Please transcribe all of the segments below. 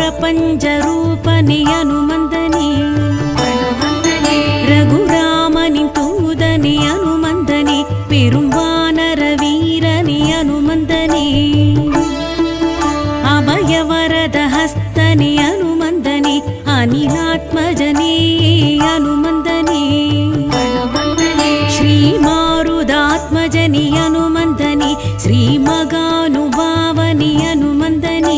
பிரபஞ்சரூபனே அனுமந்தனே ரகுராமனின் தூதனே அனுமந்தனே பெரும்பானர வீரனே அனுமந்தனே அபயவரத ஹஸ்தனே அனுமந்தனே அனிலாத்மஜனே அனுமந்தனே श्रीमारुदात्मजनि अनुमन्दनि श्रीमगानुभावनि अनुमन्दनि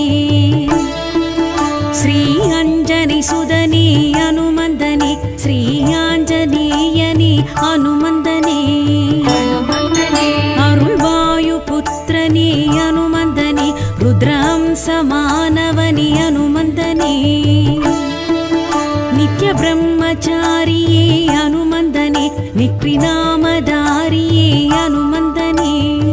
श्री अञ्जनि सुदनि अनुमन्दनि श्री आञ्जनेयनि अनुमन्दनि अरुळ्वायुपुत्रनि अनुमन्दनि रुद्रं समानवनि अनुमन्दनि ನಿತ್ಯ ಬ್ರಹ್ಮಚಾರಿಯೇ ಹನುಮಂದನೆ ನಿತ್ರಿನಾಮಧಾರಿಯೇ ಹನುಮಂದನೆ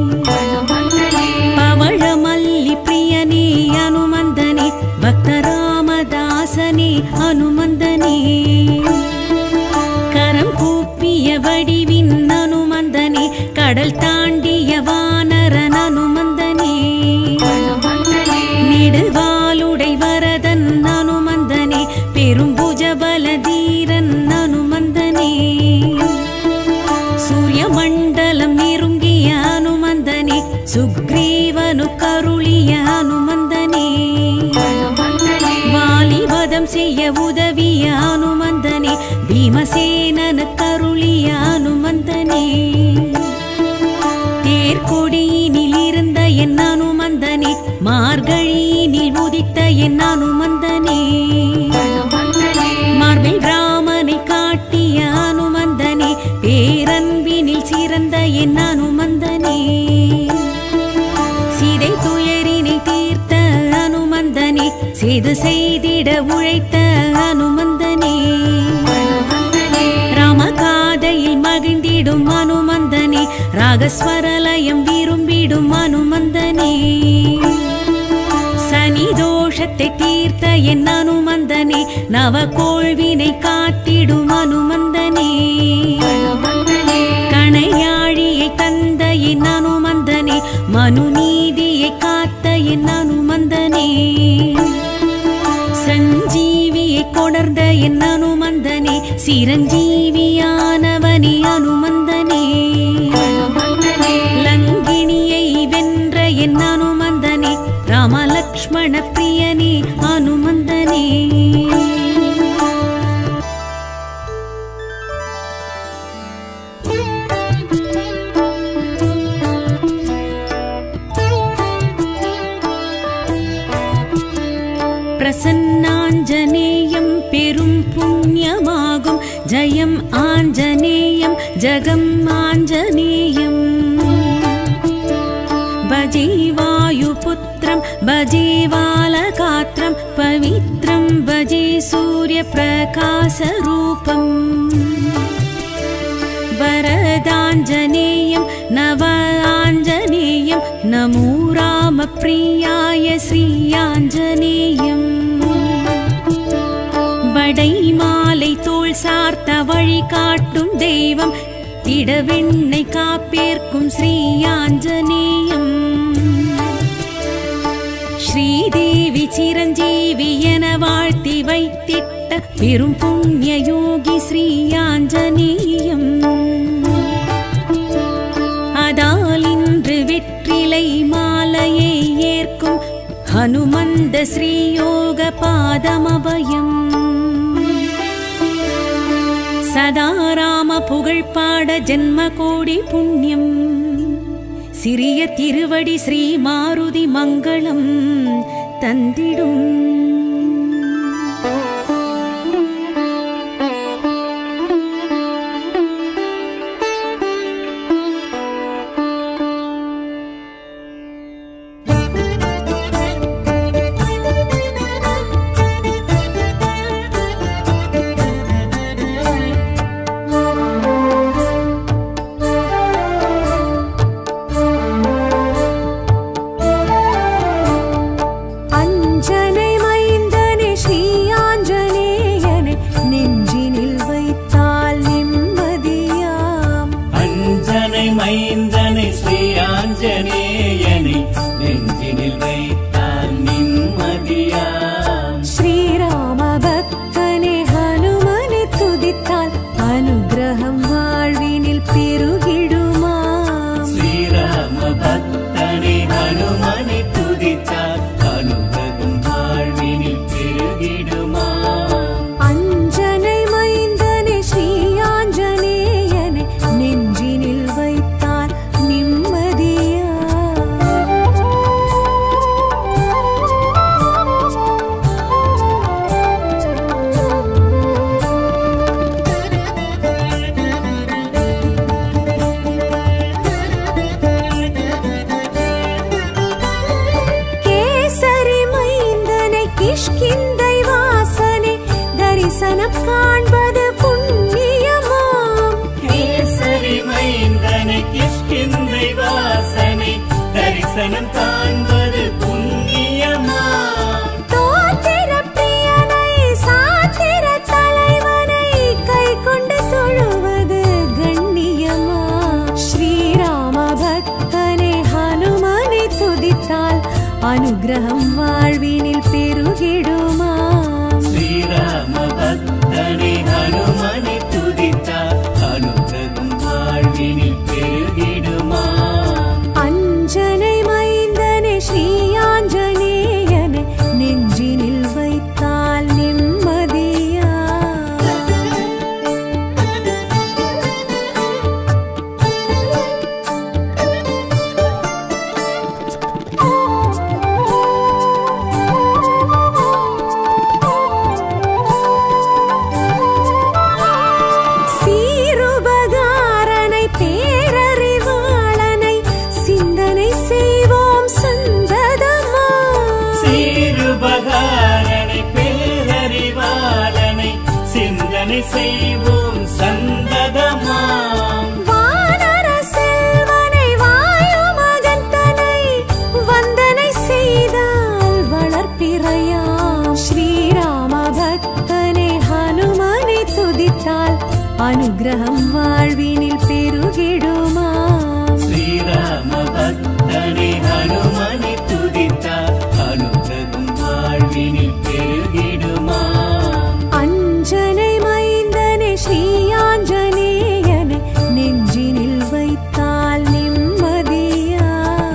ಪವಳಮಲ್ಲಿ ಪ್ರಿಯನೇ ಹನುಮಂದನೆ ಭಕ್ತರಾಮದಾಸನೇ ಹನುಮಂದನೆ கரம் கூப்பிய வடிவின் அனுமந்தனே கடல் தாண்டிய வானரன் அனுமந்தனே நெடுவாலுடை வரதன் அனுமந்தனே பெரும்புஜபல தீரன் அனுமந்தனே சூரிய மண்டலம் நெருங்கிய அனுமந்தனே சுக்ரீவனு கருளிய அனுமந்தனே வாலிவதம் செய்ய உதவிய அனுமந்தனே பீமசேனனு கருளிய அனுமந்தனே தேர்கொடியினில் இருந்த என் அனுமந்தனே மார்கழியினில் உதித்த என் அனுமந்தனே மார்பில் ராமனை காட்டிய அனுமந்தனே பேரன்பினில் சிறந்த என் அனுமந்தனே சீதை துயரினை தீர்த்த அனுமந்தனே செய்து செய்திட உழைத்த அனுமந்தனே ராமகாதையில் மகிழ்ந்திடும் அனுமந்தனே ராகஸ்வரலயம் விரும்பிடும் அனுமந்தனே சனி தோஷத்தை தீர்த்த என் அனுமந்தனே நவகோள்வினை காத்திடும் அனுமந்தனே கணையாழியை தந்த என் அனுமந்தனே மனுநீதியை காத்த என் அனுமந்தனே சஞ்சீவியை கொணர்ந்த என் அனுமந்தனே சிரஞ்சீவியானவனே அனுமந்தனே லங்கிணியை வென்ற என் அனுமந்தனே ராமலக்ஷ்மண பிரியனே அனுமந்தனே பிரசன்னாஞ்சனேயம் பெரும் புண்ணியமாகும் ஜெயம் ஆஞ்சநேயம் ஜெகம் ஆஞ்சநேயம் भजे वायुपुत्रं भजे बालगात्रं पवित्रं भजे सूर्यप्रकाशरूपम् वरदाञ्जनेयं नव आञ्जनेयं नमो रामप्रियाय श्रीयाञ्जनेयम् வடை மாலை தோள் சார்த்த வழி காட்டும் தெய்வம் இடவெண்ணை காப்பேற்கும் ஸ்ரீயாஞ்சனேயம் ஸ்ரீதேவி சிரஞ்சீவி என வாழ்த்தி வைத்திட்ட பெரும் புண்ணிய யோகி ஸ்ரீயாஞ்சனேயம் அதால் இன்று வெற்றிலை மாலையை ஏற்கும் ஹனுமந்த ஸ்ரீயோக பாதமபயம் சதா ராம புகழ் பாட ஜென்ம கோடி புண்ணியம் சிறிய திருவடி ஸ்ரீ மாருதி மங்களம் தந்திடும் அஞ்சனை மை தரிசனம் காண்பது புண்ணியமாம் கேசரி மைந்தனை கிஷ்கிந்தை வாசனை தரிசனம் காண்பது புண்ணியமா தோத்திர பிரியனை சாத்திர தலைவனை கை கொண்டு தொழுவது கண்ணியமா ஸ்ரீராம பக்தனை ஹனுமனை துதித்தால் அனுகிரகம் வாழ்வினில் பெருகிடுமா ஸ்ரீராம பக்தனை ஹனுமனை துதித்தார் அனுகிரகம் வாழ்வினில் பெருகிடுமா அஞ்சனை மைந்தனை ஸ்ரீயாஞ்சனேயனை நெஞ்சினில் வைத்தால் நிம்மதியா சீருபகாரனை பேரறிவாளனை சிந்தனை செய்வோம் சந்ததமா சீருபகாரனை பேரறிவாளனை சிந்தனை செய்வோம் சந்ததமாம் வானர செல்வனை வாயு மகந்தனை வந்தனை செய்தால் வளர்ப்பிறையாம் ஸ்ரீராம பக்தனை ஹனுமனை துதித்தால் அனுகிரகம் வாழ்வினில் பெருகிடுமாம் ஸ்ரீராம பக்தனை ஹனுமனை துதித்தார் அனுகிரகம் வாழ்வினில் பெருகிடுமா அஞ்சனை மைந்தனை ஸ்ரீயாஞ்சனேயனை நெஞ்சினில் வைத்தால் நிம்மதியா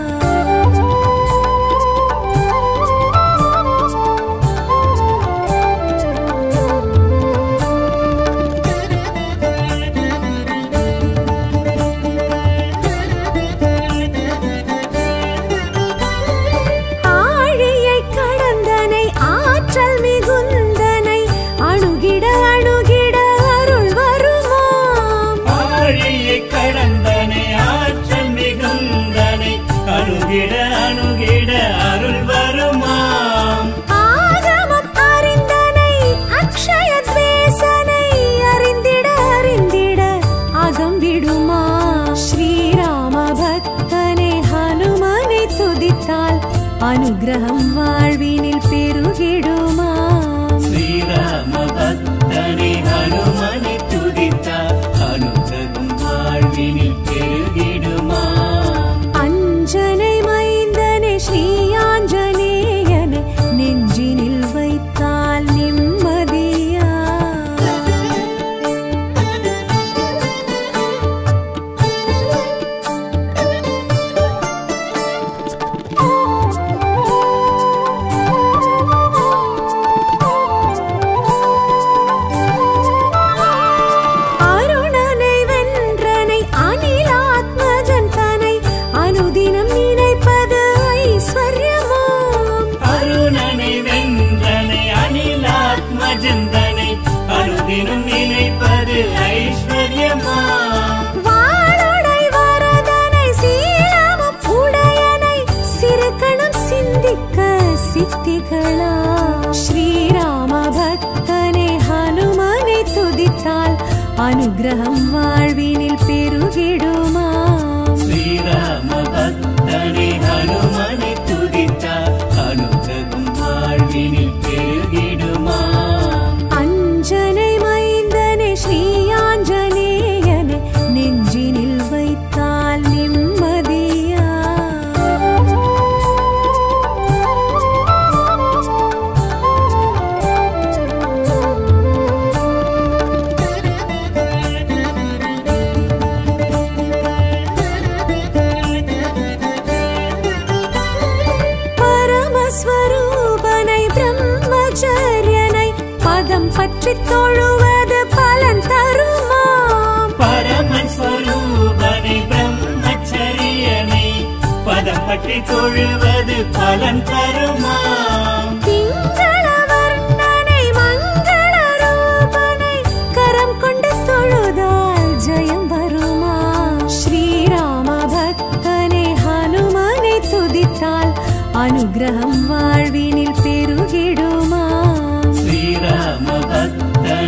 ஆழியை கடந்தனை ஆற்றல் மிகுந்தனை அணுகிட அணுகிட அருள் வருமாம் ஆழியை கடந்தனை ஆற்றல் மிகுந்தனை அணுகிட அணுகிட அருள் வருமாம் ஆகமம் அறிந்தனை அக்ஷய தேசனை அறிந்திட அறிந்திட அகம் விடுமா ஸ்ரீராம பக்தனை ஹனுமனை துதித்தால் அனுகிரகம் வாழ்வினில் பெருகிடுமா ஸ்ரீராம பக்தனை ஹனுமனை துதித்தார் அனுகிரகம் வாழ்வினில் பெருகிடுமா அஞ்சனை மைந்தனை ஸ்ரீயாஞ்சனேயனை நெஞ்சினில் வைத்தால் நிம்மதியா அருணனை வென்றனை அனிலாத்மஜன் தனை அனுதினம் நினைப்பது ஐஸ்வர்யமாம் அருணனை வென்றனை அனிலாத்மஜந்தனை அனுதினம் நினைப்பது ஐஸ்வர்யமா வாளுடை வரதனை சீலமும் உடையனை சிறுகணம் சிந்திக்க சித்திகளா ஸ்ரீராம பக்தனை ஹனுமனை துதித்தால் அனுகிரகம் வாழ்வினில் பெருகிடுமா ஸ்ரீராம பக்தனை ஹனுமனை துதித்தார் அனுகிரகம் வாழ்வினில் பெருகிடுமா அஞ்சனை மைந்தனை ஸ்ரீயாஞ்சனேயனை நெஞ்சினில் வைத்தால் நிம்மதியா பரமஸ்வரூபனை பிரம்மச்சரியனை பதம் பற்றி தொழுவது பலன் தருமாம் பரமன் ஸ்வரூபனை பிரம்மச்சரியனை பதம் பற்றி தொழுவது பலன் தருமாம் திங்கள வர்ணனை மங்கள ரூபனை கரம் கொண்டு தொழுதால் ஜெயம் வருமா ஸ்ரீராம பக்தனை ஹனுமனை துதித்தால் அனுகிரகம் வாழ்வினில் பெருகிடுமா ஸ்ரீராம பக்தனை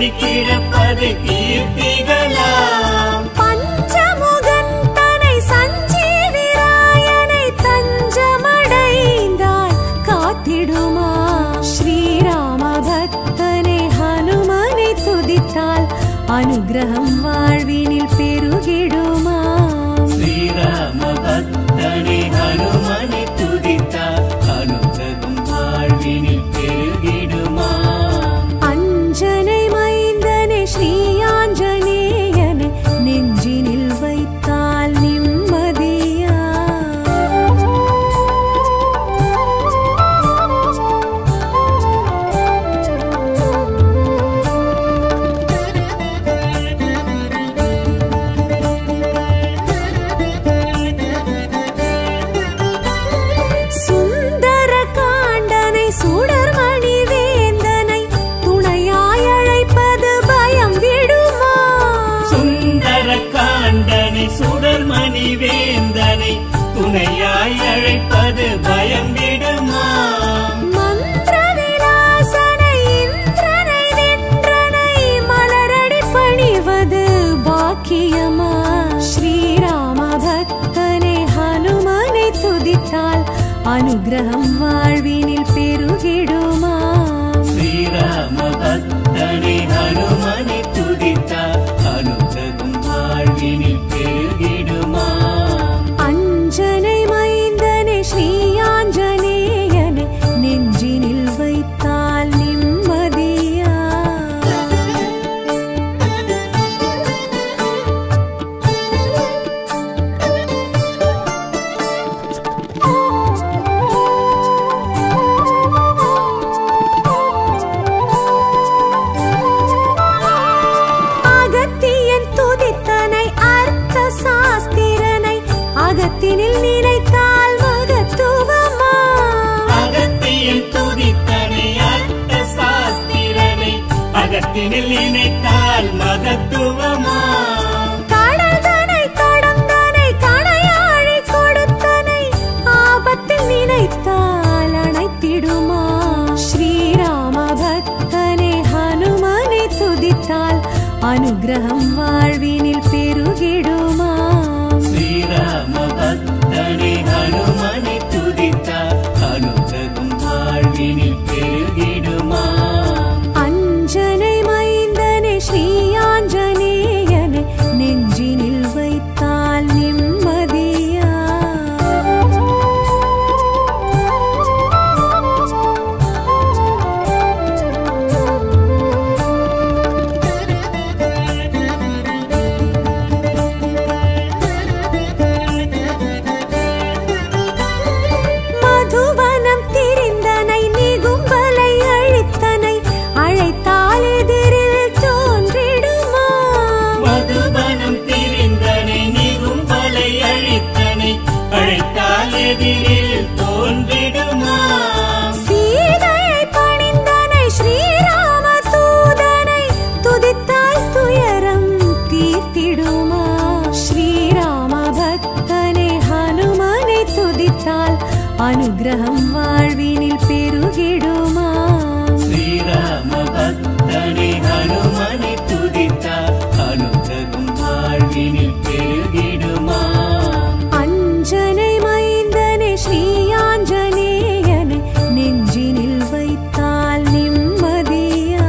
பற்றி கிடப்பது கீர்த்திகளாம் பஞ்சமுகன் தனை சஞ்சீவிராயனை தஞ்சமடைந்தால் காத்திடுமா ஸ்ரீராம பக்தனை ஹனுமனை துதித்தால் அனுகிரகம் வாழ்வினில் பெருகிடுமா ஸ்ரீராம பக்தனை ஹனுமனை துதித்தார் அனுகிரகம் வாழ்வினில் பெருகிடுமா அஞ்சனை மைந்தனை ஸ்ரீயாஞ்சனேயனை நெஞ்சினில் வைத்தால் நிம்மதியா சுந்தர காண்டனை சுடர்மணி வேந்தனை துணையாய் அழைப்பது பயம் விடுமா சுந்தர காண்டனை சுடர்மணி வேந்தனை துணையாய் அழைப்பது பயம் விடுமா மந்திர விலாசனை இந்திரனை வென்றனை மலரடி பணிவது பாக்கியமா ஸ்ரீராம பக்தனை ஹனுமனை துதித்தால் அனுகிரகம் வாழ்வினில் பெருகிடுமா ஸ்ரீராம பக்தனை ஹனுமனை துதித்தார் அனுகிரகம் வாழ்வினில் பெருகிடுமா அஞ்சனை மைந்தனை ஸ்ரீயாஞ்சனேயனை நெஞ்சினில் வைத்தால் நிம்மதியா அகத்தியன் துதித்தனை அர்த்த சாஸ்திரனை அகத்தினில் நினைத்தால் மகத்துவமா அகத்தியில் துதித்தனை அர்த்த சாஸ்திரனை அகத்தினில் நினைத்தால் மகத்துவமா கடல் தனை கடந்தனை கணையாழி கொடுத்தனை ஆபத்தில் நினைத்தால் அணைத்திடுமா ஸ்ரீராம பக்தனை ஹனுமனை துதித்தால் அனுகிரகம் வாழ்வினில் பெருகிடுமா ஸ்ரீராம பக்தனை ஹனுமனை துதித்தார் அனுகிரகம் வாழ்வினில் பெருகிடுமா அஞ்சனை மைந்தனை ஸ்ரீயாஞ்சனேயனை நெஞ்சினில் வைத்தால் நிம்மதியா மதுவனம் திரிந்தனை நிகும்பலை அழித்தனை அழைத்தால் எதிரில் தோன்றிடுமா மதுபனம் திரிந்தனை நிகும்பலை அழித்தனை அழைத்தால் எதிரில் தோன்றிடுமா சீதையை பணிந்தனை ஸ்ரீராம தூதனை துதித்தால் துயரம் தீர்த்திடுமா ஸ்ரீராம பக்தனை ஹனுமனை துதித்தால் அனுகிரகம் வாழ்வினில் பெருகிடுமா ஸ்ரீராம பக்தனை ஹனுமனை துதித்தார் அனுகிரகம் வாழ்வினில் பெருகிடுமா அஞ்சனை மைந்தனை ஸ்ரீயாஞ்சனேயனை நெஞ்சினில் வைத்தால் நிம்மதியா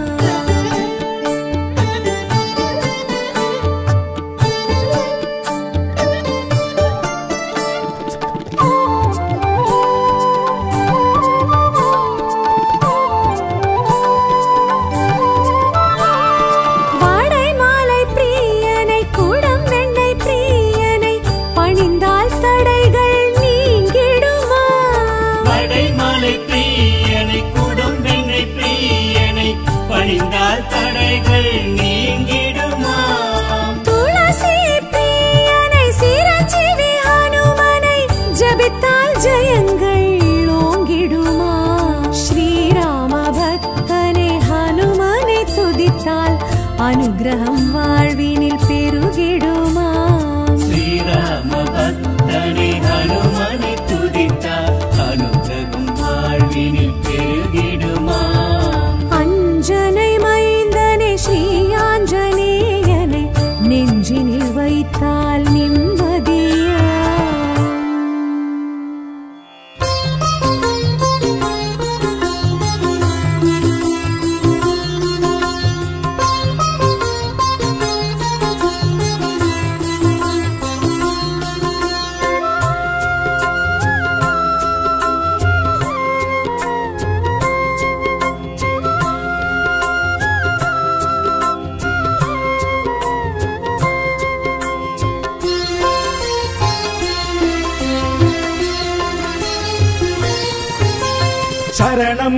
வாடை மாலை பிரியனை குடம் வெண்ணை பிரியனை பணிந்தால் தடைகள் நீங்கிடுமா வடைமலை பிரியனை குடும்பெண்ணை பிரியனை பணிந்தால் தடைகள் நீங்கிடுமா துளசி பிரியனை சிரஞ்சீவி ஹனுமனை ஜபித்தால் ஜெயங்கள் ஓங்கிடுமா ஸ்ரீராம பக்தனை ஹனுமனை துதித்தால் அனுகிரகம் வாழ்வினில் பெருகிடுமா ஸ்ரீராம பக்தனை ஹனுமனை துதித்தார் அனுகிரகம் வாழ்வினில் பெருகிடுமா அஞ்சனை மைந்தனை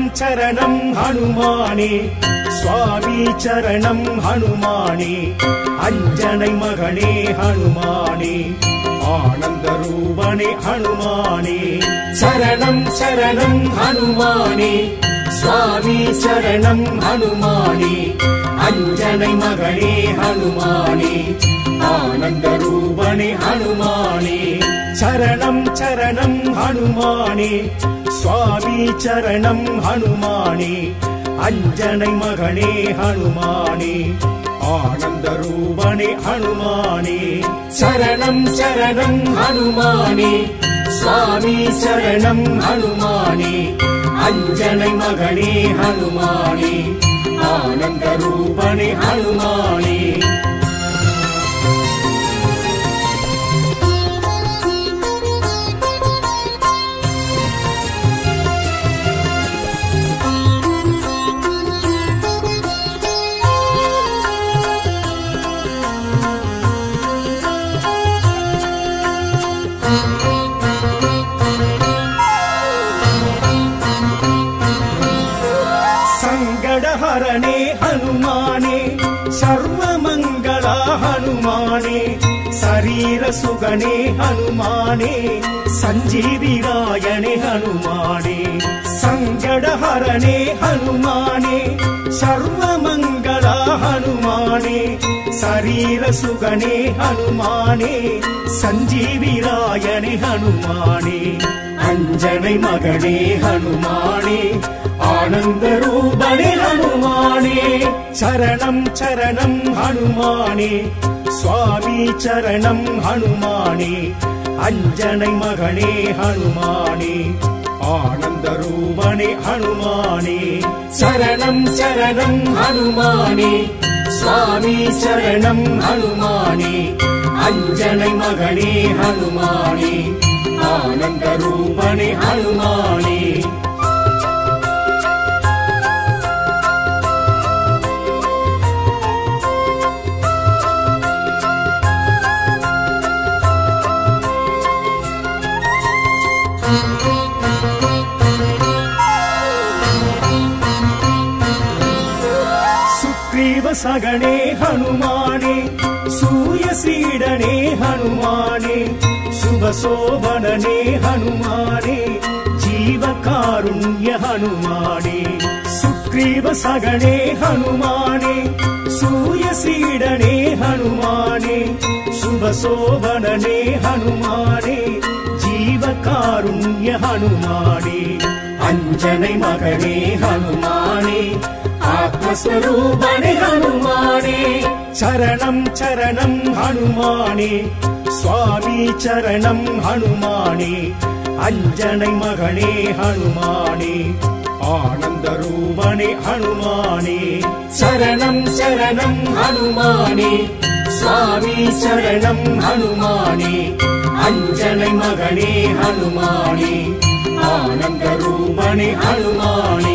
சரணம் ஹனுமானே சுவாமி சரணம் ஹனுமானே அஞ்சனை மகனே ஹனுமானே ஆனந்த ரூபனே ஹனுமானே சரணம் சரணம் ஹனுமானே சுவாமி சரணம் ஹனுமானே அஞ்சனை மகனே ஹனுமானே ஆனந்த ரூபனே ஹனுமானே சரணம் சரணம் ஹனுமானே சுவாமி சரணம் ஹனுமானே அஞ்சனை மகனே ஹனுமானே ஆனந்த ரூபனே ஹனுமானே சரணம் சரணம் ஹனுமானே சுவாமி சரணம் ஹனுமானே அஞ்சனை மகனே ஹனுமானே ஆனந்த ரூபனே ஹனுமானே சங்கடஹரணே ஹனுமானே சர்வமங்களா ஹனுமானே சரீர சுகனே ஹனுமானே சஞ்சீவிராயணே ஹனுமானே சங்கடஹரணே ஹனுமானே சர்வமங்களா ஹனுமானே சரீர சுகனே ஹனுமானே சஞ்சீவிராயணே ஹனுமானே அஞ்சனை மகனே ஹனுமானே ஆனந்த ரூபனே ஹனுமானே சரணம் சரணம் ஹனுமானே சுவாமி சரணம் ஹனுமானே அஞ்சனை மகனே ஹனுமானே ஆனந்த ரூபனே ஹனுமானே சரணம் சரணம் ஹனுமானே சுவாமி சரணம் ஹனுமானே அஞ்சனை மகனே ஹனுமானே ஆனந்த ரூபனே ஹனுமானே சுக்ரீவ சகனே ஹனுமானே சூயசீடனே ஹனுமானே சுபசோபனனே ஹனுமானே ஜீவகாருண்ய ஹனுமானே சுக்ரீவ சகனே ஹனுமானே சூயசீடனே ஹனுமானே சுபசோபனனே ஹனுமானே ஜீவகாருண்ய ஹனுமானே அஞ்சனை மகனே ஹனுமானே ஆத்மஸ்வரூபனே ஹனுமானே சரணம் சரணம் ஹனுமானே சுவாமி சரணம் ஹனுமானே அஞ்சனை மகனே ஹனுமானே ஆனந்த ரூபனே ஹனுமானே சரணம் சரணம் ஹனுமானே சுவாமி சரணம் ஹனுமானே அஞ்சனை மகனே ஹனுமானே ஆனந்த ரூபனே ஹனுமானே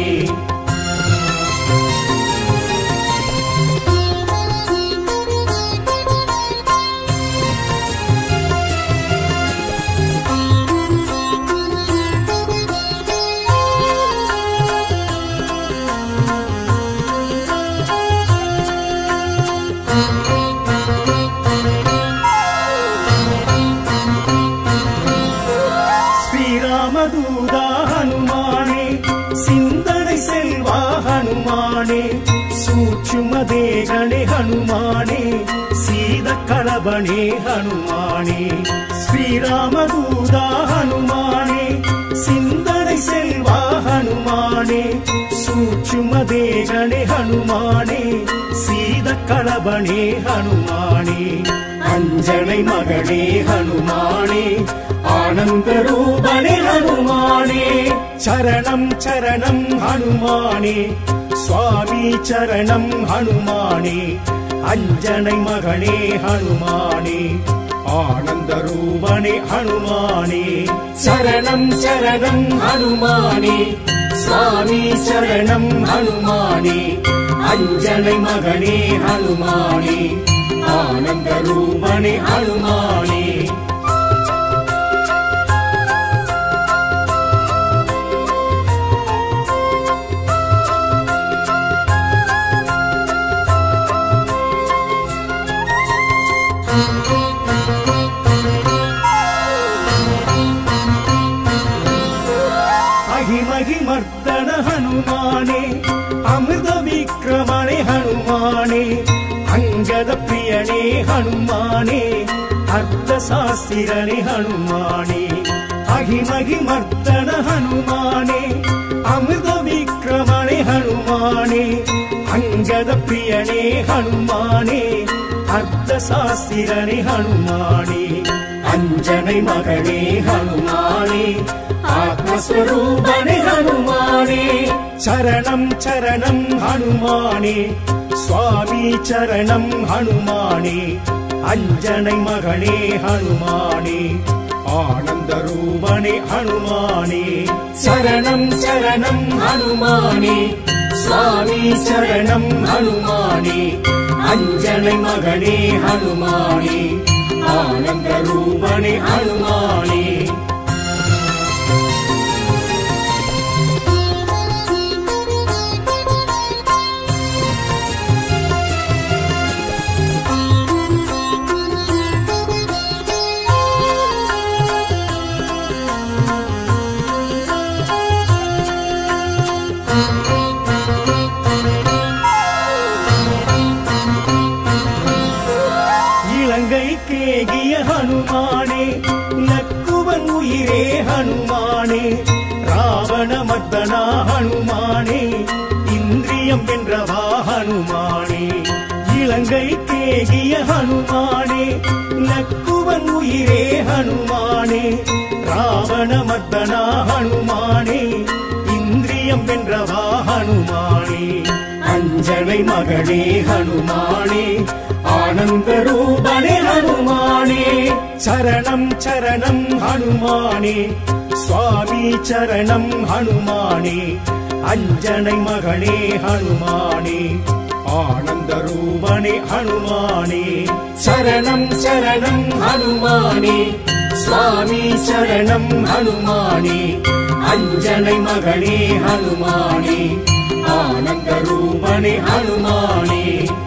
ஸ்ரீராமதூதா ஹனுமானே சிந்தனை செல்வா ஹனுமானே சூட்சுமதேகனே ஹனுமானே சீத களபனே ஹனுமானே ஸ்ரீராமதூதா ஹனுமானே சிந்தனை செல்வா ஹனுமானே சூட்சுமதேகனே ஹனுமானே சீத களபனே ஹனுமானே அஞ்சனை மகனே ஹனுமானே ஆனந்த ரூபனே ஹனுமானே சரணம் சரணம் ஹனுமானே சுவாமி சரணம் ஹனுமானே அஞ்சனை மகனே ஹனுமானே ஆனந்த ரூபனே ஹனுமானே சரணம் சரணம் ஹனுமானே சுவாமி சரணம் ஹனுமானே அஞ்சனை மகனே ஹனுமானே ஆனந்த ரூபனே ஹனுமானே அமிர்த விக்ரமனே ஹனுமானே அங்கத பிரியனே ஹனுமானே அர்த்த சாஸ்திரனே ஹனுமானே அகிமகி மர்த்தன ஹனுமானே அமிர்த விக்ரமனே ஹனுமானே அங்கத பிரியனே ஹனுமானே அர்த்த சாஸ்திரனே ஹனுமானே அஞ்சனை மகனே ஹனுமானே ஆத்மஸ்வரூபனே ஹனுமானே சரணம் சரணம் ஹனுமானே சுவாமி சரணம் ஹனுமானே அஞ்சனை மகனே ஹனுமானே ஆனந்த ரூபனே ஹனுமானே சரணம் சரணம் ஹனுமானே சுவாமி சரணம் ஹனுமானே அஞ்சனை மகனே ஹனுமானே ஆனந்த ரூபனே ஹனுமானே இலங்கை கேகிய ஹனுமானே நக்குவன் உயிரே ஹனுமானே ராவண மர்தனா ஹனுமானே இந்திரியம் வென்றவா ஹனுமானே இலங்கை கேகிய ஹனுமானே நக்குவன் உயிரே ஹனுமானே ராவண மர்தனா ஹனுமானே இந்திரியம் வென்றவா ஹனுமானே அஞ்சனை மகளே ஹனுமானே ஆனந்த ரூபனே ஹனுமானே சரணம் சரணம் ஹனுமானே சுவாமி சரணம் ஹனுமானே அஞ்சனை மகளே ஹனுமானே ஆனந்த ரூபனே ஹனுமானே சரணம் சரணம் ஹனுமானே சுவாமி சரணம் ஹனுமானே அஞ்சனை மகளே ஹனுமானே ஆனந்த ரூபனே ஹனுமானே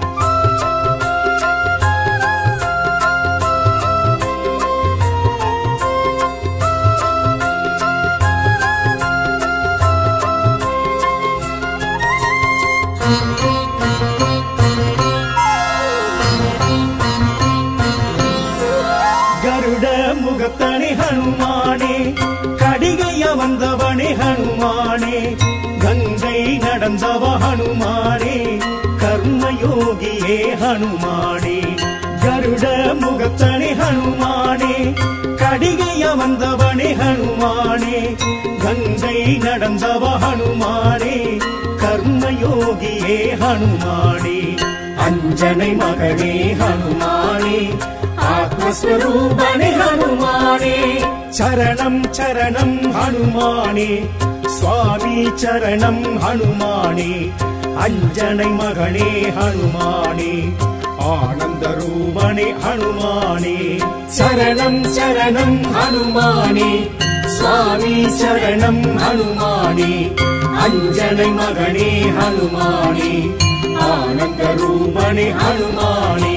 கருட முகத்தனே ஹனுமானே கடிகைய வந்தவனே ஹனுமானே கங்கை நடந்தவ ஹனுமானே கர்மயோகியே ஹனுமானே கருட முகத்தனே ஹனுமானே கடிகைய வந்தவனே ஹனுமானே கங்கை நடந்தவ ஹனுமானே கர்மயோகியே ஹனுமானே அஞ்சனை மகனே ஹனுமானே ஆத்மஸ்வரூபனே ஹனுமானே சரணம் சரணம் ஹனுமானே சுவாமி சரணம் ஹனுமானே அஞ்சனை மகனே ஹனுமானே ஆனந்த ரூபனே ஹனுமானே சரணம் சரணம் ஹனுமானே சுவாமி சரணம் ஹனுமானே அஞ்சனை மகனே ஹனுமானே ஆனந்த ரூபனே ஹனுமானே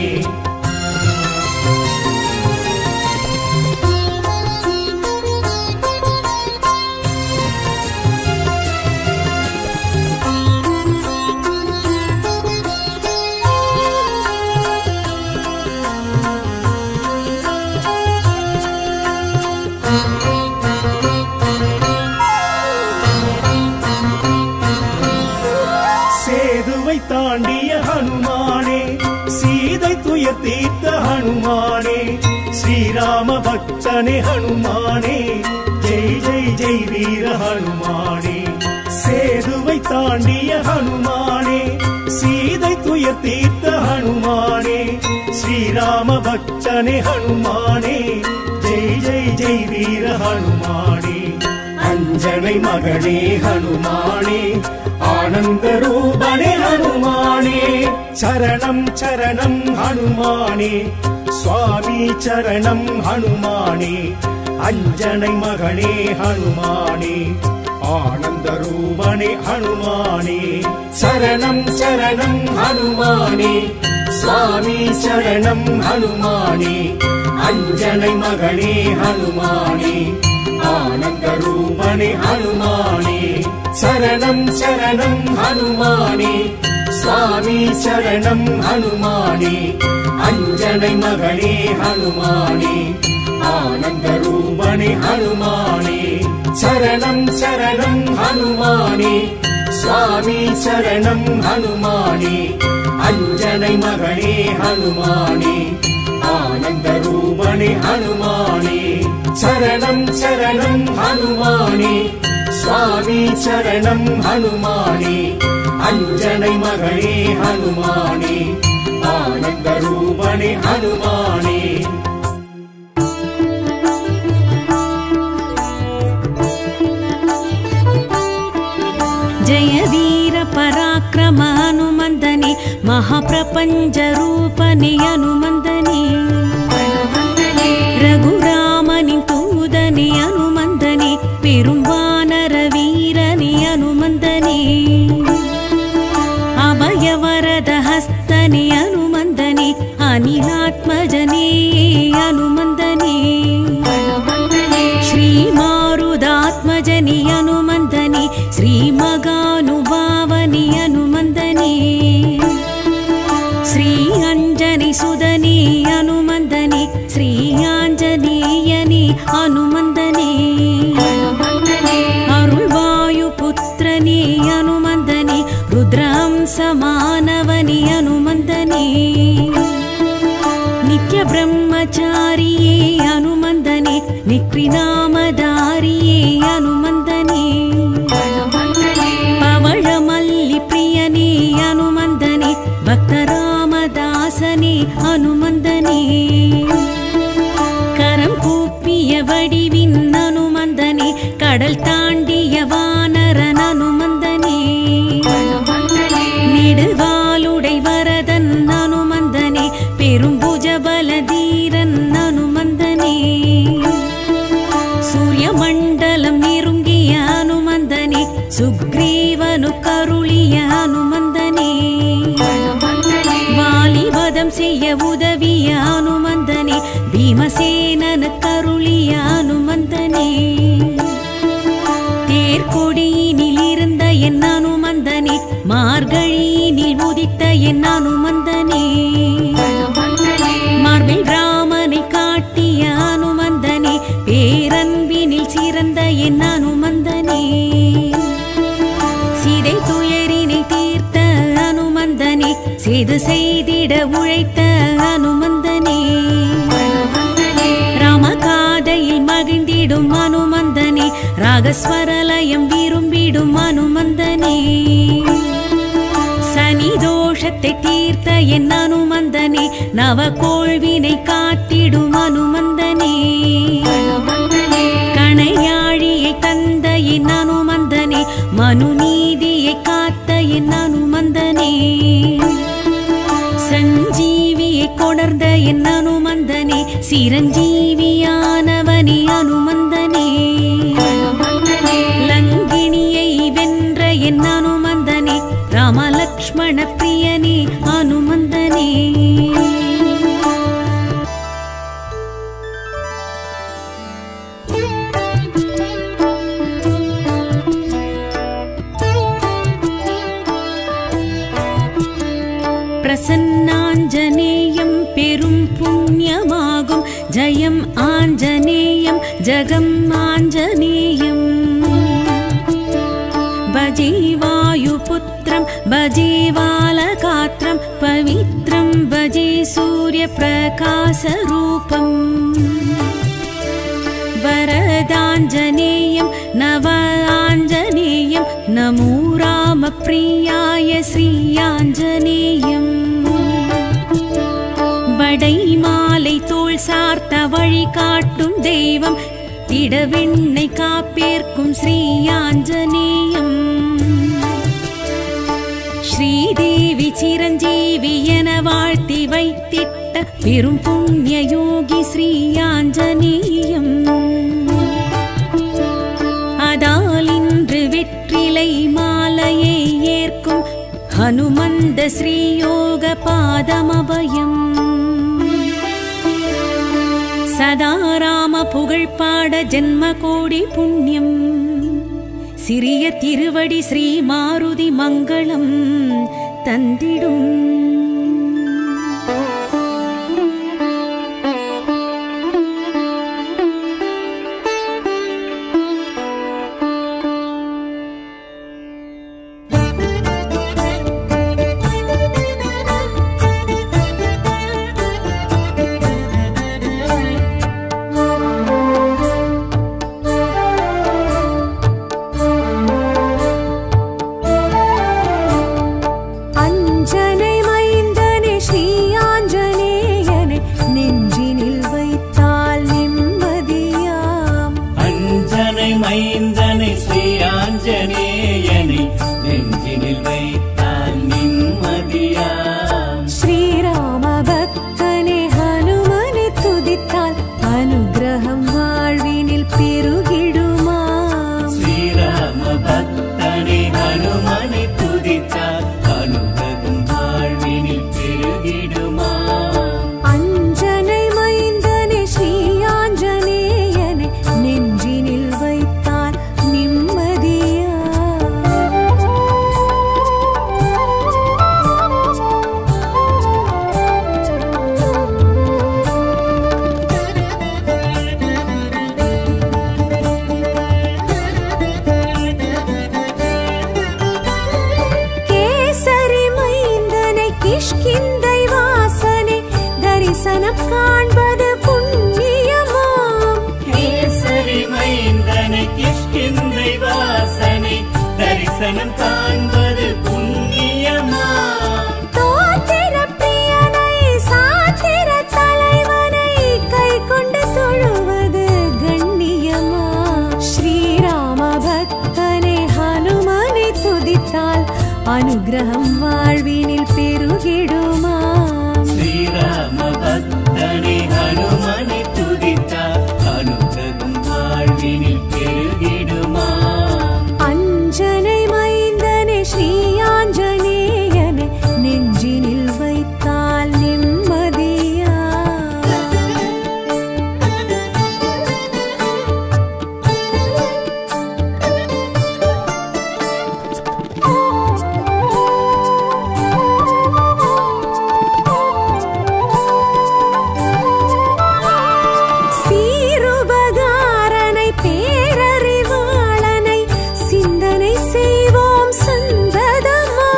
சேதுவை தாண்டிய ஹனுமானே சீதை துயர் தீர்த்த ஹனுமானே ஸ்ரீராம பக்தனே ஹனுமானே ஜெய் ஜெய் ஜெய் வீர ஹனுமானே சேதுவை தாண்டிய ஹனுமானே சீதை துயர் தீர்த்த ஹனுமானே ஸ்ரீராம பக்தனே ஹனுமானே ஜெய் ஜெய் ஜெய் வீர ஹனுமானே அஞ்சனை மகளே ஹனுமானே ஆனந்த ரூபனே ஹனுமானே சரணம் சரணம் ஹனுமானே சுவாமி சரணம் ஹனுமானே அஞ்சனை மகளே ஹனுமானே ஆனந்த ரூபனே ஹனுமானே சரணம் சரணம் ஹனுமானே சுவாமி சரணம் ஹனுமானே அஞ்சனை மகளே ஹனுமானே ஆனந்த ரூபனே ஹனுமானே சரணம் சரணம் ஹனுமானே சுவாமி சரணம் ஹனுமானே அஞ்சனை மகளே ஹனுமானே ஆனந்த ரூபணே ஹனுமானே சரணம் சரணம் ஹனுமானே சுவாமி சரணம் ஹனுமானே அஞ்சனை மகளே ஹனுமானே ஆனந்த ரூபணே ஹனுமானே சரணம் சரணம் ஹனுமானே சுவாமி சரணம் ஹனுமானே அஞ்சனை மகளே ஹனுமானே ஆனந்த ரூபணே ஹனுமானே ಜಯ ವೀರ ಪರಾಕ್ರಮ ಹನುಮಂದನೆ ಮಹಾಪ್ರಪಂಚ ರೂಪನೆ ಹನುಮಂದನೆ ರಘುರಾಮನಿನ್ ತೂದನೆ ಹನುಮಂದನೆ ಪೆರುಂಬಾನರ ವೀರನೆ ಹನುಮಂದನೆ ಅಭಯವರದ ಹಸ್ತನೆ ಹನುಮಂದನೆ ಅನಿಲಾತ್ಮಜನೇ ಹನುಮಂದನೆ ಶ್ರೀಮಾರುದಾತ್ಮಜನಿ ಹನುಮಂದನೆ ಶ್ರೀಮಗಾನುಭಾವನಿ ಹನುಮಂದನೆ ಶ್ರೀ ಅಂಜನಿ ಸುಧನಿ ಹನುಮಂದನೆ ಶ್ರೀ ಆಂಜನೇಯನಿ ಹನುಮಂದನೆ ಅರುಳ್ವಾಯು ಪುತ್ರನೇ ಹನುಮಂದನೆ ರುದ್ರಹಂಸ ಮಾನವನಿ ಹನುಮಂದನೆ ನಿತ್ಯ ಬ್ರಹ್ಮಚಾರಿಯೇ ಹನುಮಂದನೆ ನಿಕ್ರಿನಾಮಧಾರಿಯೇ ಹನುಮಂದನೆ ಪವಳಮಲ್ಲಿ ಪ್ರಿಯನೇ ಹನುಮಂದನೆ ಭಕ್ತರಾಮದಾಸನೇ ಹನುಮಂದನೆ கரம் கூப்பிய வடிவின் அனுமந்தனே கடல் தாண்டிய வானரன் அனுமந்தனே நெடுவாலுடை வரதன் அனுமந்தனே பெரும்புஜபல தீரன் அனுமந்தனே சூரிய மண்டலம் நெருங்கிய அனுமந்தனே சுக்ரீவனு கருளிய அனுமந்தனே வாலிவதம் செய்ய உதவிய அனுமந்தனே பீமசேனனு கருளிய அனுமந்தனே தேர்கொடியினில் இருந்த என் அனுமந்தனே மார்கழியினில் உதித்த என் அனுமந்தனே மார்பில் ராமனை காட்டிய அனுமந்தனே பேரன்பினில் சிறந்த என் அனுமந்தனே சீதை துயரினை தீர்த்த அனுமந்தனே செய்து செய்திட உழைத்த அனுமந்தனே ராமகாதையில் மகிழ்ந்திடும் அனுமந்தனே ராகஸ்வரலயம் விரும்பிடும் அனுமந்தனே சனி தோஷத்தை தீர்த்த என் அனுமந்தனே நவகோள்வினை காத்திடும் அனுமந்தனே கணையாழியை தந்த என் அனுமந்தனே மனுநீதியை காத்த என் அனுமந்தனே சஞ்சீவியை கொணர்ந்த என் அனுமந்தனே சிரஞ்சீவியானவனே அனுமந்தனே லங்கிணியை வென்ற என் அனுமந்தனே ராமலக்ஷ்மண பிரியனே அனுமந்தனே பிரசன்னாஞ்சனேயம் பெரும் புண்ணியமாகும் ஜெயம் ஆஞ்சநேயம் ஜெகம் ஆஞ்சநேயம் भजे वायुपुत्रं भजे बालगात्रं पवित्रं भजे सूर्यप्रकाशरूपम् वरदाञ्जनेयं नव आञ्जनेयं नमो रामप्रियाय श्रीयाञ्जनेयम् வடை மாலை தோள் சார்த்த வழி காட்டும் தெய்வம் இடவெண்ணை காப்பேற்கும் ஸ்ரீ ஆஞ்சநேயம் ஸ்ரீதேவி சிரஞ்சீவி என வாழ்த்தி வைத்திட்ட பெரும் புண்ணிய யோகி ஸ்ரீ ஆஞ்சநேயம் அதால் இன்று வெற்றிலை மாலையை ஏற்கும் ஹனுமந்த ஸ்ரீயோக பாதமபயம் சதா ராம புகழ் பாட ஜென்ம கோடி புண்ணியம் சிறிய திருவடி ஸ்ரீ மாருதி மங்களம் தந்திடும் அஞ்சனை மைந்தனே ஸ்ரீ ஆஞ்சநேயனை நெஞ்சினில் வைத்தால் நிம்மதியாம் அஞ்சனை மைந்தனை ஸ்ரீ ஆஞ்சநேயனை நெஞ்சினில் வைத்தால் நிம்மதியாம் ஸ்ரீராம பக்தனே ஹனுமனை துதித்தால் அனுகிரகம் வாழ்வினில் பெருகிடுமாம் ஸ்ரீராம பக்தனை ஹனுமனை துதித்தார் அனுபவம் வாழ்வினில் பெருகிடுமா அஞ்சனை மைந்தனே ஸ்ரீ ஆஞ்சநேயனை நெஞ்சினில் வைத்தால் நிம்மதியா கேசரி மைந்தனை கிஷ்கிந்தை வாசனை தரிசனம் காண்பது புண்ணியமாம் கேசரி மைந்தனை கிஷ்கிந்தை வாசனை தரிசனம் காண்பது புண்ணியமா தோத்திர பிரியனை சாத்திர தலைவனை கை கொண்டு தொழுவது கண்ணியமா ஸ்ரீராம பக்தனை ஹனுமனை துதித்தால் அனுகிரகம் வாழ்வினில் பெருகிடுமாம் ஸ்ரீராம பக்தனை ஹனுமனை துதித்தார் அனுபவம் வாழ்வினில் பெருகிடுமா அஞ்சனை மைந்தனே ஸ்ரீ ஆஞ்சநேயனை நெஞ்சினில் வைத்தால் நிம்மதியா சீருபகாரனை பேரறிவாளனை சிந்தனை செய்வோம் சந்ததமா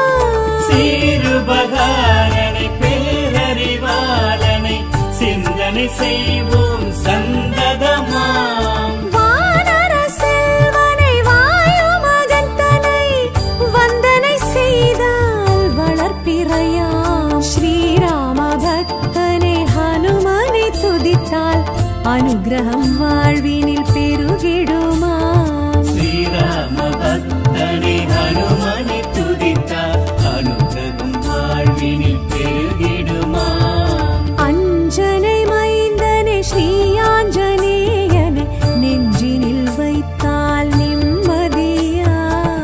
சீருபகாரனை பேரறிவாளனை சிந்தனை செய்வோம் சந்ததமாம் வானர செல்வனை வாயு மகந்தனை வந்தனை செய்தால் வளர்ப்பிறையாம் ஸ்ரீராம பக்தனை ஹனுமனை துதித்தால் அனுகிரகம் வாழ்வினில் பெருகிடுமாம் ஸ்ரீராம பக்தனை ஹனுமனை துதித்தார் அனுகிரகம் வாழ்வினில் பெருகிடுமா அஞ்சனை மைந்தனை ஸ்ரீ ஆஞ்சநேயனை நெஞ்சினில் வைத்தால் நிம்மதியா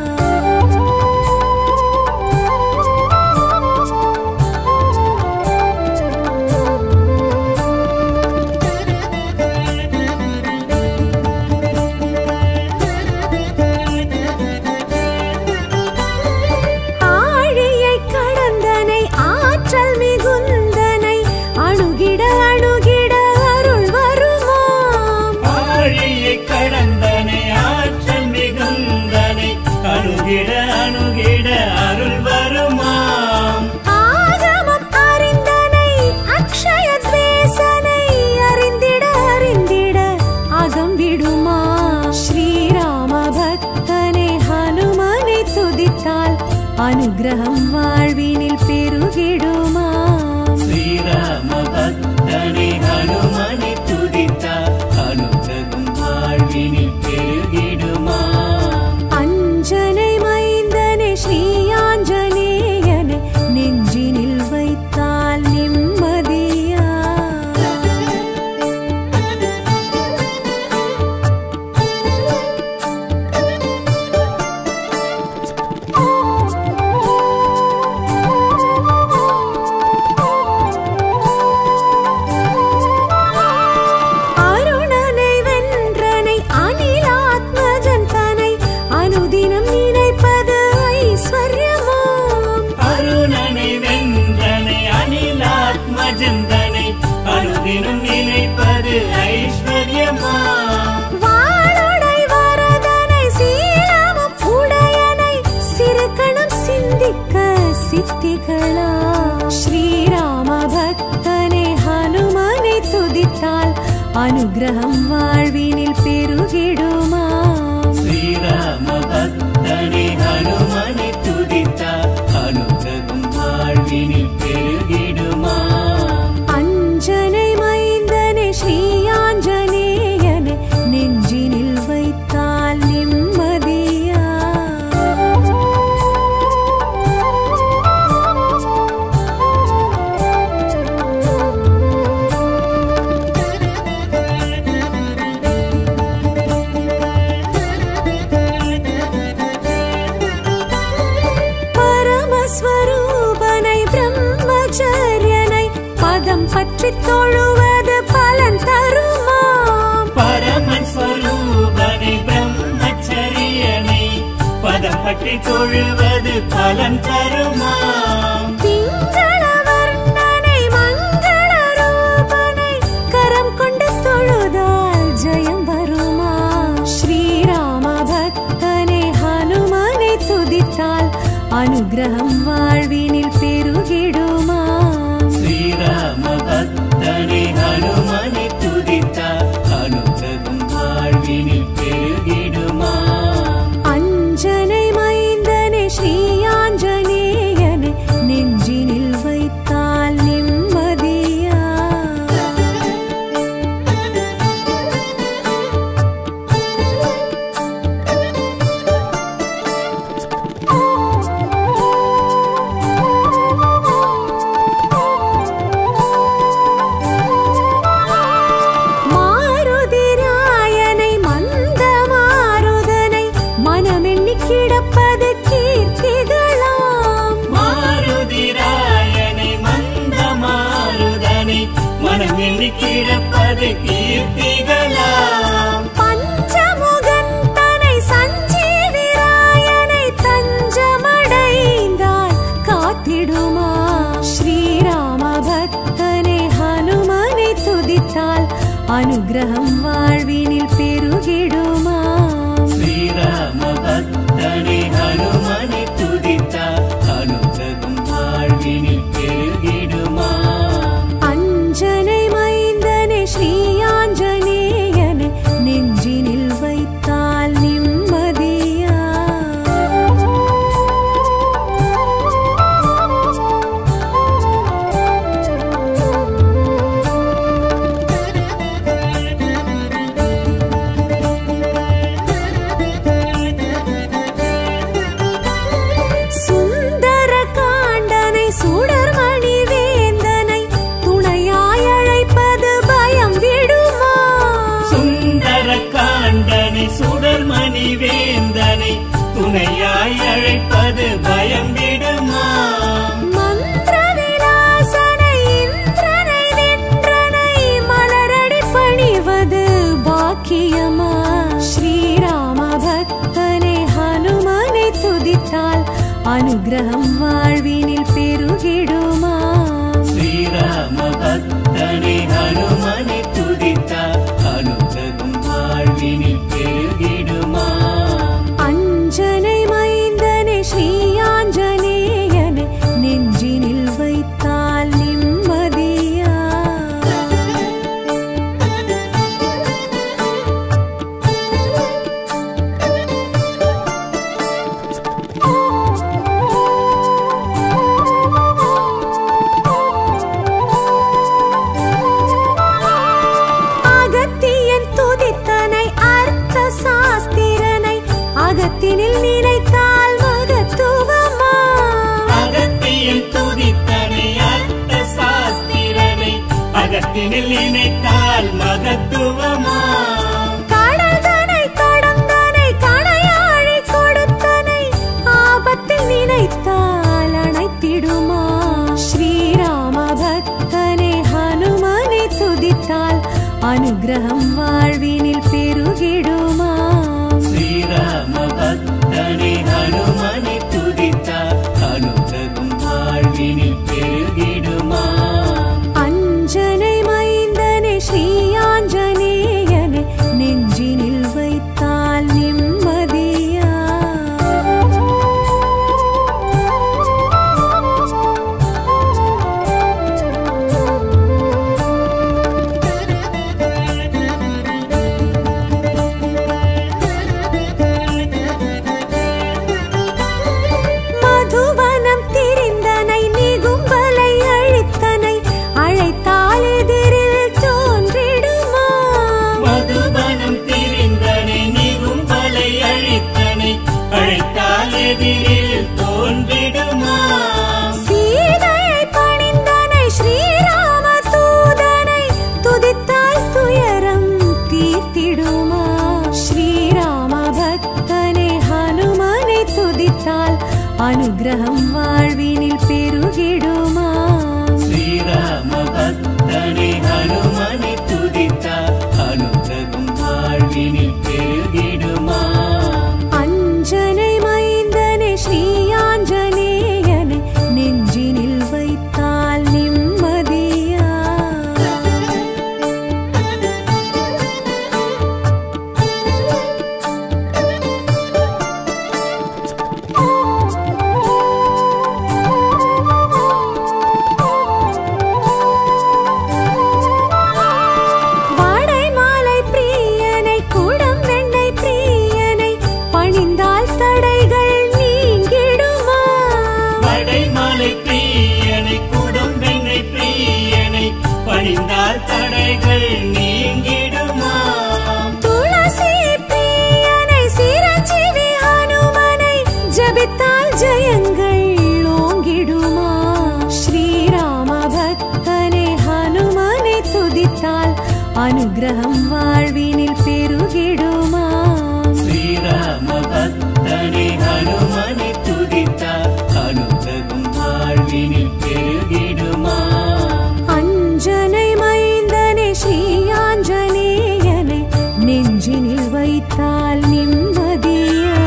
ஆழியை கடந்தனை ஆற்றல் மிகுந்தனை அணுகிட அணுகிட அருள் வருமாம் ஆழியை கடந்தனை ஆற்றல் மிகுந்தனை அணுகிட அணுகிட அருள் வருமாம் ஆகமம் அறிந்தனை அக்ஷய தேசனை அறிந்திட அறிந்திட அகம் விடுமா ஸ்ரீராம பக்தனை ஹனுமனை துதித்தால் அனுகிரகம் வாழ்வினில் பெருகிடுமா ஸ்ரீராம பக்தனை ஹனுமனை துதித்தார் அனுகிரகம் வாழ்வினில் பெருகிடுமா அஞ்சனை மைந்தனை ஸ்ரீ ஆஞ்சநேயனை நெஞ்சினில் வைத்தால் நிம்மதியா ஆ ராஜந்தனை அனுதினம் நினைப்பது ஐஸ்வர்யமா வாளுடை வரதனை சீலமும் உடையனை சிறுகணம் சிந்திக்க சித்திகளா ஸ்ரீராம பக்தனை ஹனுமனை துதித்தால் அனுகிரகம் வாழ்வினில் பெருகிடுமா ஸ்ரீராம பக்தனை ஹனுமனை துதித்தார் அனுகிரகம் வாழ்வினில் பெருகிடுமா அஞ்சனை மைந்தனை ஸ்ரீயாஞ்சனேயனை நெஞ்சினில் வைத்தால் நிம்மதியா பரமஸ்வரூபனை பிரம்மச்சரியனை பதம் பற்றி தொழுவது பலன் தருமாம் பரமன் ஸ்வரூபனை பிரம்மச்சரியனை பதம் பற்றி தொழுவது பலன் தருமாம் திங்கள வர்ணனை மங்கள ரூபனை கரம் கொண்டு தொழுதால் ஜெயம் வருமா ஸ்ரீராம பக்தனை ஹனுமனை துதித்தால் அனுகிரகம் வாழ்வினில் பெருகிடுமா ஸ்ரீராம பக்தனை ஹனுமனை துதித்தார் அனுகிரகம் வாழ்வினில் பெருகிடுமா அஞ்சனை மைந்தனை ஸ்ரீயாஞ்சனேயனை நெஞ்சினில் வைத்தால் நிம்மதியா மாருதிராயனை மந்த மாருதனை மனமெண்ணி கிடப்பது கீர்த்திகளாம் மாருதிராயனை மந்த மாருதனை மனம் எண்ணி கிடப்பது கீர்த்திகளாம் பஞ்சமுகன் தனை சஞ்சீவிராயனை தஞ்சமடைந்தால் காத்திடுமா ஸ்ரீராம பக்தனை ஹனுமனை துதித்தால் அனுகிரகம் வாழ்வினில் பெருகிடுமா ஸ்ரீராம பக்தனை ஹனுமனை துதித்தார் அனுகிரகம் வாழ்வினில் பெருகிடுமா அஞ்சனை மைந்தனை ஸ்ரீயாஞ்சனேயனை நெஞ்சினில் வைத்தால் நிம்மதியா சுந்தர காண்டனை சுடர்மணி வேந்தனை துணையாய் அழைப்பது பயம் விடுமா சுந்தர காண்டனை சுடர்மணி வேந்தனை துணையாய் அழைப்பது பயம் விடுமா மந்திர விலாசனை இந்திரனை நின்றனை மலரடி பணிவது பாக்கியமா ஸ்ரீராம பக்தனை ஹனுமனை துதித்தால் அனுகிரகம் வாழ்வினில் பெருகிடுமா ஸ்ரீராம பக்தனை ஹனுமனை துதித்தார் அனுகிரகம் வாழ்வினில் பெருகிடுமா அஞ்சனை மைந்தனை ஸ்ரீயாஞ்சனேயனை நெஞ்சினில் வைத்தால் நிம்மதியா அகத்தியன் துதித்தனை அர்த்த சாஸ்திரனை அகத்தினில் நினைத்தால் மகத்துவமா அகத்தியில் துதித்தனை அர்த்த சாஸ்திரனை அகத்தினில் நினைத்தால் மகத்துவமா கடல்தனை கடந்தனை கணையாழி கொடுத்தனை ஆபத்தில் நினைத்தால் அணைத்திடுமா ஸ்ரீராம பக்தனை ஹனுமனை துதித்தால் அனுகிரகம் வாழ்வினில் பெருகிடுமா ஸ்ரீராம பக்தனை ஹனுமனை துதித்தார் அனுகிரகம் வாழ்வினில் பெருகிடுமா மலை பிரியனை குடும்பெண்ணை பிரியனை பணிந்தால் தடைகள் நீங்கிடுமாம் துளசி பிரியனை சிரஞ்சீவி ஹனுமனை ஜபித்தால் ஜெயங்கள் ஓங்கிடுமா ஸ்ரீராம பக்தனை ஹனுமனை துதித்தால் அனுகிரகம் வாழ்வினில் பெருகிடுமா ஸ்ரீராம பக்தனை ஹனுமனை துதித்தார் அனுகிரகம் வாழ்வினில் பெருகிடுமாம் அஞ்சனை மைந்தனை ஸ்ரீ ஆஞ்சநேயனை நெஞ்சினில் வைத்தால் நிம்மதியா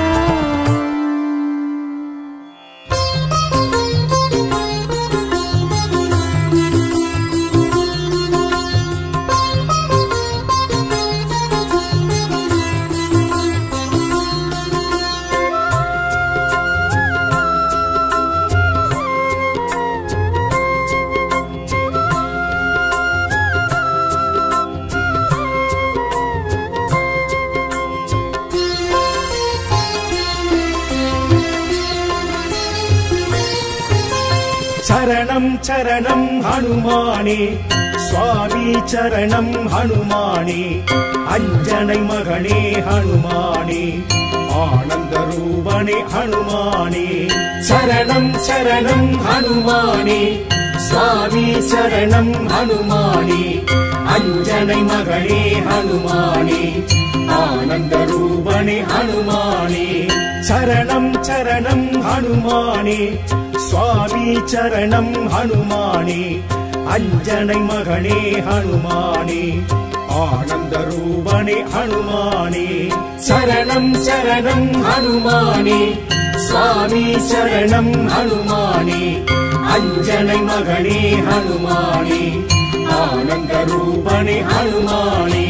சரணம் சரணம் ஹனுமானே சுவாமி சரணம் ஹனுமானே அஞ்சனை மகனே ஹனுமானே ஆனந்த ரூபனே ஹனுமானே சரணம் சரணம் ஹனுமானே சுவாமி சரணம் ஹனுமானே அஞ்சனை மகனே ஹனுமானே ஆனந்த ரூபனே ஹனுமானே சரணம் சரணம் ஹனுமானே சுவாமி சரணம் ஹனுமானே அஞ்சனை மகனே ஹனுமானே ஆனந்த ரூபனே ஹனுமானே சரணம் சரணம் ஹனுமானே சுவாமி சரணம் ஹனுமானே அஞ்சனை மகனே ஹனுமானே ஆனந்த ரூபனே ஹனுமானே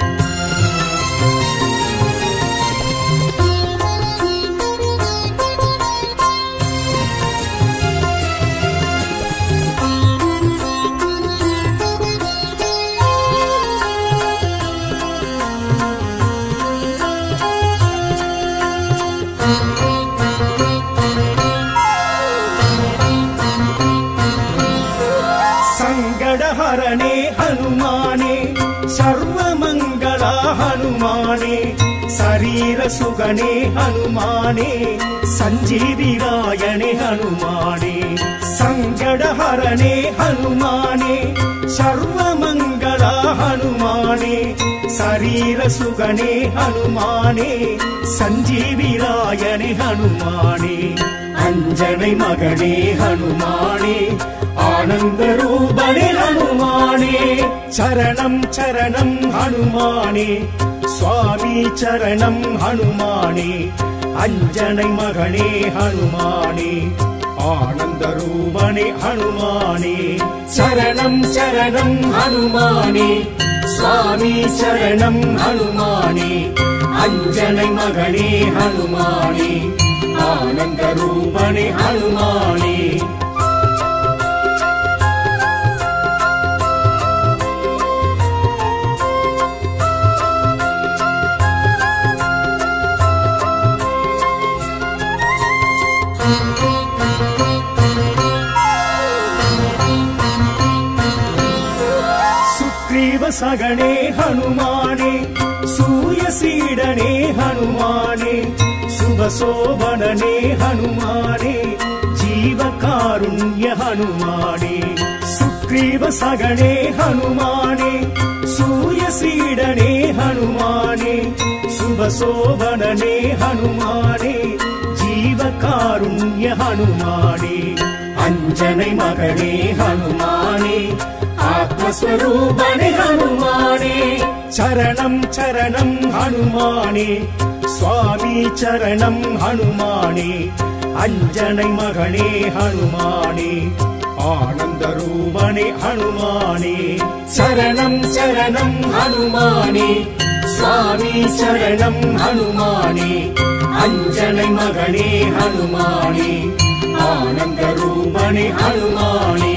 சங்கடஹரணே ஹனுமானே சர்வமங்களா ஹனுமானே சரீர சுகனே ஹனுமானே சஞ்சீவிராயணே ஹனுமானே சங்கடஹரணே ஹனுமானே சர்வமங்களா ஹனுமானே சரீர சுகனே ஹனுமானே சஞ்சீவிராயணே ஹனுமானே அஞ்சனை மகனே ஹனுமானே ஆனந்த ரூபனே ஹனுமானே சரணம் சரணம் ஹனுமானே சுவாமி சரணம் ஹனுமானே அஞ்சனை மகனே ஹனுமானே ஆனந்த ரூபனே ஹனுமானே சரணம் சரணம் ஹனுமானே சுவாமி சரணம் ஹனுமானே அஞ்சனை மகனே ஹனுமானே ஆனந்த ரூபனே ஹனுமானே சுக்ரீவ சகனே ஹனுமானே சூயசீடனே ஹனுமானே சுபசோபனனே ஹனுமானே ஜீவகாருண்ய ஹனுமானே சுக்ரீவ சகனே ஹனுமானே சூயசீடனே ஹனுமானே சுபசோபனனே ஹனுமானே ஜீவகாருண்ய ஹனுமானே அஞ்சனை மகனே ஹனுமானே ஆத்மஸ்வரூபனே ஹனுமானே சரணம் சரணம் ஹனுமானே சுவாமி சரணம் ஹனுமானே அஞ்சனை மகனே ஹனுமானே ஆனந்த ரூபனே ஹனுமானே சரணம் சரணம் ஹனுமானே சுவாமி சரணம் ஹனுமானே அஞ்சனை மகனே ஹனுமானே ஆனந்த ரூபனே ஹனுமானே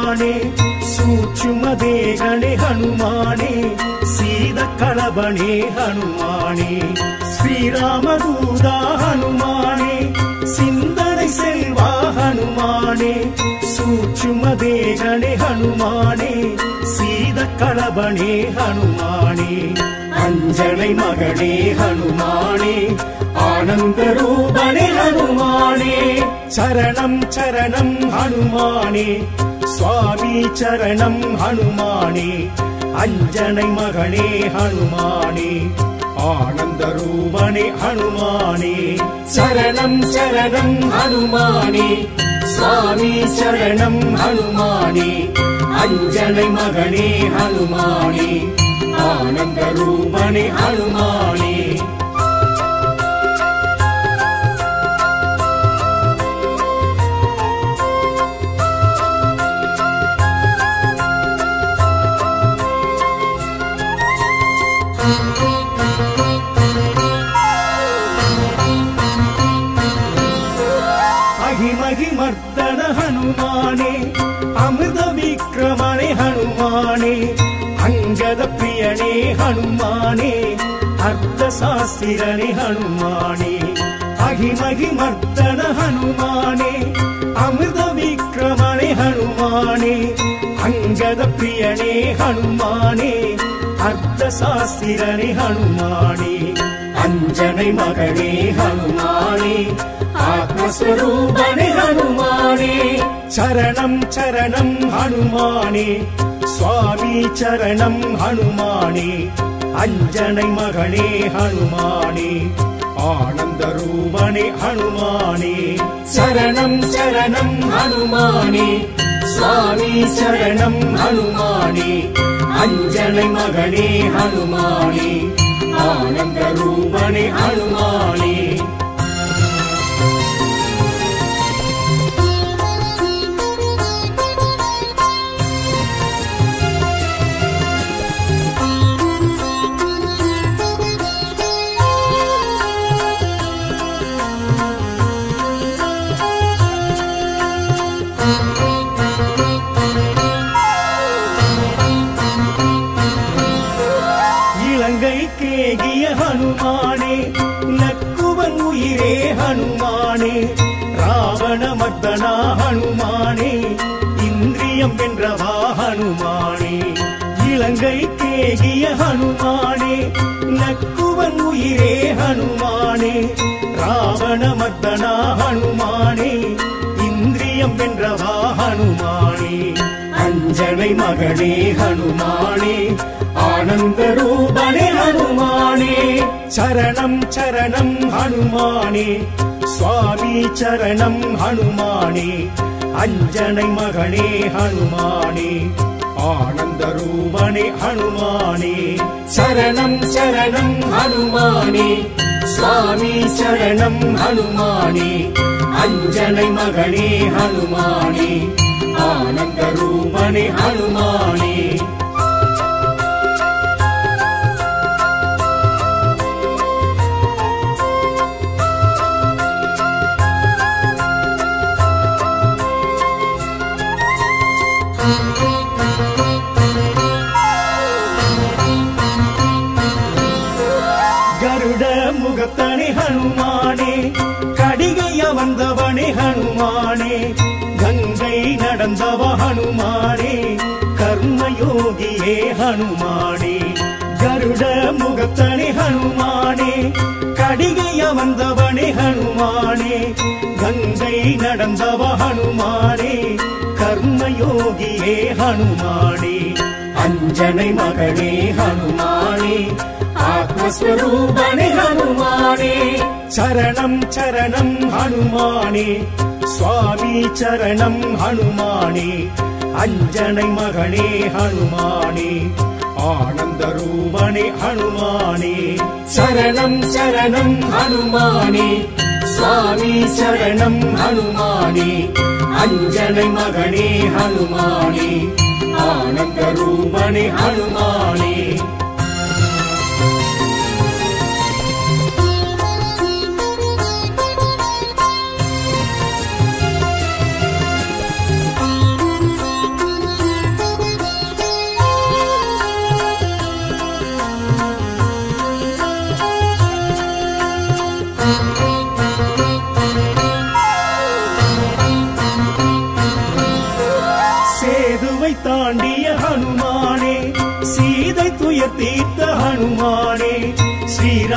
ಹನುಮಾನೆ ಸೂಕ್ಷ್ಮದೇಗಣೆ ಹನುಮಾನೆ ಸೀದ ಕಳಬಣೆ ಹನುಮಾನೆ ಶ್ರೀರಾಮದೂತ ಹನುಮಾನೆ சிந்தனை செல்வா ஹனுமானே சூட்சுமதேகனே ஹனுமானே சீத களபனே ஹனுமானே அஞ்சனை மகனே ஹனுமானே ஆனந்த ரூபனே ஹனுமானே சரணம் சரணம் ஹனுமானே சுவாமி சரணம் ஹனுமானே அஞ்சனை மகனே ஹனுமானே ஆனந்த ரூபனே ஹனுமானே சரணம் சரணம் ஹனுமானே சுவாமி சரணம் ஹனுமானே அஞ்சனை மகனே ஹனுமானே ஆனந்த ரூபனே ஹனுமானே அகிமகி மர்தன ஹனுமானே அமிர்த விக்ரமணே ஹனுமானே அங்கத பிரியனே ஹனுமானே அர்த்த சாஸ்திரனே ஹனுமானே அகிமகி மர்தன ஹனுமானே அமிர்த விக்ரமணே ஹனுமானே அங்கத பிரியனே ஹனுமானே அர்த்த சாஸ்திரனே ஹனுமானே அஞ்சனை மகனே ஹனுமானே ஆத்மஸ்வரூபனே ஹனுமானே சரணம் சரணம் ஹனுமானே சுவாமி சரணம் ஹனுமானே அஞ்சனை மகனே ஹனுமானே ஆனந்த ரூபனே ஹனுமானே சரணம் சரணம் ஹனுமானே சுவாமி சரணம் ஹனுமானே அஞ்சனை மகனே ஹனுமானே ஆனந்த ரூபனே ஹனுமானே இலங்கை கேகிய ஹனுமானே லக்குவன் உயிரே ஹனுமானே ராவண மர்தனா ஹனுமானே இந்திரியம் வென்றவா ஹனுமானே இலங்கை கேகிய ஹனுமானே லக்குவன் உயிரே ஹனுமானே ராவண மர்தனா ஹனுமானே இந்திரியம் வென்றவா ஹனுமானே அஞ்சனை மகனே ஹனுமானே ஆனந்த ரூபனே ஹனுமானே சரணம் சரணம் ஹனுமானே சுவாமி சரணம் ஹனுமானே அஞ்சனை மகனே ஹனுமானே ஆனந்த ரூபனே ஹனுமானே சரணம் சரணம் ஹனுமானே சுவாமி சரணம் ஹனுமானே அஞ்சனை மகனே ஹனுமானே ஆனந்த ரூபனே ஹனுமானே கருட முகத்தனே ஹனுமானே கடிகைய வந்தவனே ஹனுமானே கங்கை நடந்தவ ஹனுமானே கர்மயோகியே ஹனுமானே கருட முகத்தனே ஹனுமானே கடிகைய வந்தவனே ஹனுமானே கங்கை நடந்தவ ஹனுமானே கர்மயோகியே ஹனுமானே அஞ்சனை மகனே ஹனுமானே ஆத்மஸ்வரூபனே ஹனுமானே சரணம் சரணம் ஹனுமானே சுவாமி சரணம் ஹனுமானே அஞ்சனை மகனே ஹனுமானே ஆனந்த ரூபனே ஹனுமானே சரணம் சரணம் ஹனுமானே சுவாமி சரணம் ஹனுமானே அஞ்சனை மகனே ஹனுமானே ஆனந்த ரூபனே ஹனுமானே ஆ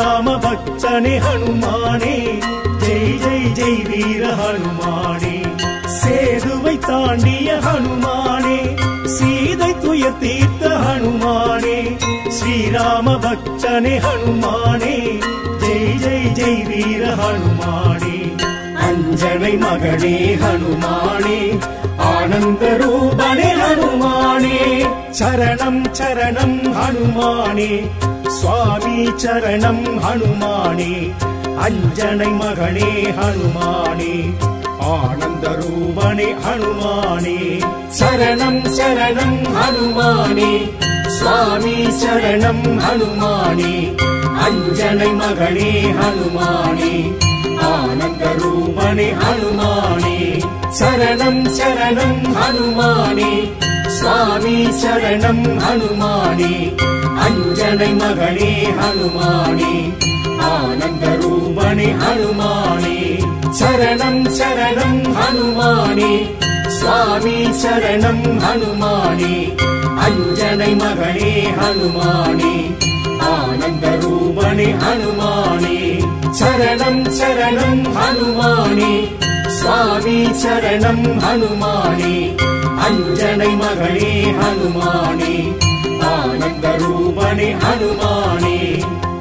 ஸ்ரீராம பக்தனே ஹனுமானே ஜெய் ஜெய் ஜெய் வீர ஹனுமானே சேதுவை தாண்டிய ஹனுமானே சீதை துயர் தீர்த்த ஹனுமானே ஸ்ரீராம பக்தனே ஹனுமானே ஜெய் ஜெய் ஜெய் வீர ஹனுமானே அஞ்சனை மகனே ஹனுமானே ஆனந்த ரூபனே ஹனுமானே சரணம் சரணம் ஹனுமானே சுவாமி சரணம் ஹனுமானே அஞ்சனை மகனே ஹனுமானே ஆனந்த ரூபனே ஹனுமானே சரணம் சரணம் ஹனுமானே சுவாமி சரணம் ஹனுமானே அஞ்சனை மகனே ஹனுமானே ஆனந்த ரூபனே ஹனுமானே சரணம் சரணம் ஹனுமானே சுவாமி சரணம் ஹனுமானே அஞ்சனை மகனே ஹனுமானே ஆனந்த ரூபனே ஹனுமானே சரணம் சரணம் ஹனுமானே சுவாமி சரணம் ஹனுமானே அஞ்சனை மகனே ஹனுமானே ஆனந்த ரூபனே ஹனுமானே சரணம் சரணம் ஹனுமானே சுவாமி சரணம் ஹனுமானே அஞ்சனை மகனே ஹனுமானே ஆனந்த ரூபனே ஹனுமானே சரணம் சரணம் ஹனுமானே சுவாமி சரணம் ஹனுமானே அஞ்சனை மகனே ஹனுமானே ஆனந்த ரூபனே ஹனுமானே சரணம் சரணம் ஹனுமானே சுவாமி சரணம் ஹனுமானே சரணம் சரணம் ஹனுமானே சுவாமி சரணம் ஹனுமானே அஞ்சனை மகனே ஹனுமானே ஆனந்த ரூபனே ஹனுமானே